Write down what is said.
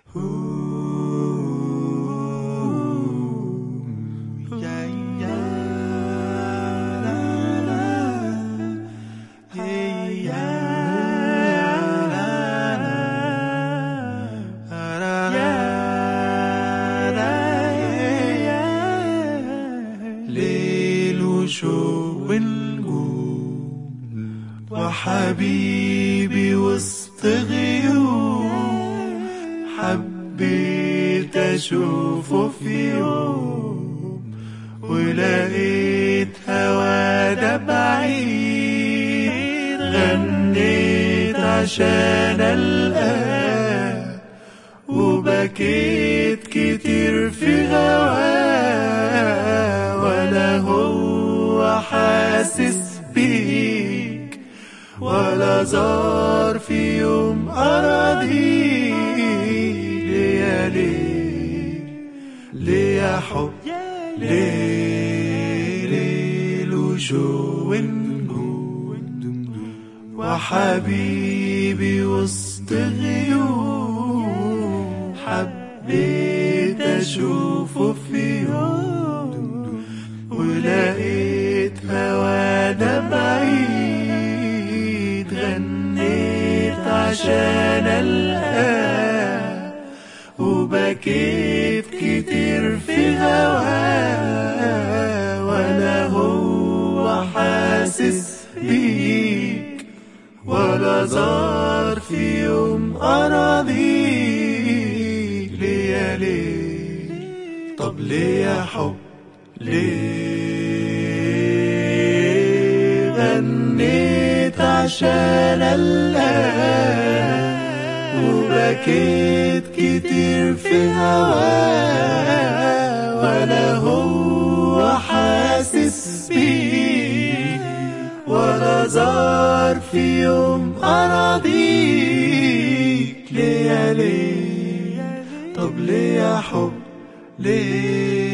ليل وشوق ونجوم وحبيبي وسط غيوم حبيت اشوفه في يوم ولقيت هوا ده بعيد غنيت عشان القاه وبكيت كتير في غواه ولا هو حاسس بيك ولا زار في يوم أراضيك ليه ليه ليه يا حب ليه ليل وشو ونجوم وحبيبي وسط غيوم حبيت أشوفه في يوم ولقيت هوانا بعيد غنيت عشان ألقاه وبكيت كتير في هواه ولا هو حاسس بيك ولا زار في يوم أراضيك ليه ليه طب ليه يا حب ليه غنيت عشان الله وبكيت كتير في هواه ولا هو حاسس بيك ولا زار في يوم أراضيك ليه يا ليه طب ليه يا حب ليه